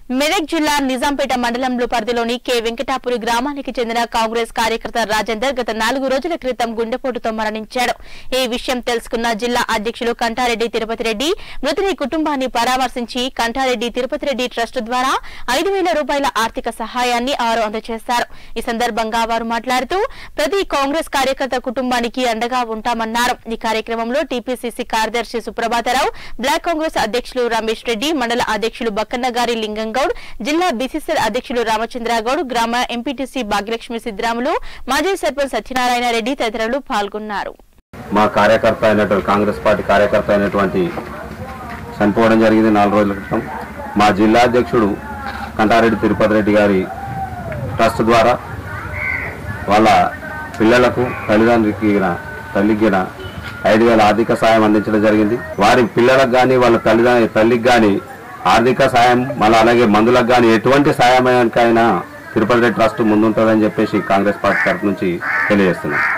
మెదక్ జిల్లా నిజాంపేట మండలంలో పరిధిలోని కె వెంకటాపురి గ్రామానికి చెందిన కాంగ్రెస్ కార్యకర్త రాజేందర్ గత నాలుగు రోజుల క్రితం గుండెపోటుతో మరణించాడు ఈ విషయం తెలుసుకున్న జిల్లా అధ్యక్షులు కంటారెడ్డి తిరుపతి రెడ్డి మృతుని కుటుంబాన్ని పరామర్శించి కంటారెడ్డి తిరుపతి రెడ్డి ట్రస్ట్ ద్వారా ఐదు వేల రూపాయల ఆర్థిక సహాయాన్ని వారు అందజేశారు ఈ సందర్భంగా వారు మాట్లాడుతూ ప్రతి కాంగ్రెస్ కార్యకర్త కుటుంబానికి అండగా ఉంటామన్నారు ఈ కార్యక్రమంలో టీపీసీసీ కార్యదర్శి సుప్రభాతరావు బ్లాక్ కాంగ్రెస్ అధ్యక్షులు రమేష్ రెడ్డి మండల అధ్యక్షులు బక్కన్నగారి లింగంగౌడ్ జిల్లా బీసీసీఎల్ అధ్యక్షులు రామచంద్రగౌడ్ గ్రామ ఎంపీటీసీ భాగ్యలక్ష్మి సిద్రాములు మాజీ సర్పంచ్ సత్యనారాయణ రెడ్డి తదితరులు పాల్గొన్నారు మా కార్యకర్త అయినటువంటి కాంగ్రెస్ పార్టీ కార్యకర్త అయినటువంటి చనిపోవడం జరిగింది నాలుగు రోజుల క్రితం మా జిల్లా అధ్యక్షుడు కంటారెడ్డి తిరుపతి రెడ్డి గారి ట్రస్ట్ ద్వారా వాళ్ళ పిల్లలకు తల్లిదండ్రికి గిన తల్లికి గిన ఐదు వేల ఆర్థిక సాయం అందించడం జరిగింది వారి పిల్లలకు కానీ వాళ్ళ తల్లిదండ్రి తల్లికి కానీ ఆర్థిక సాయం మళ్ళీ అలాగే మందులకు కానీ ఎటువంటి సాయమైనా తిరుపతి రెడ్డి ట్రస్ట్ ముందుంటుందని చెప్పేసి కాంగ్రెస్ పార్టీ తరఫు నుంచి తెలియజేస్తున్నాం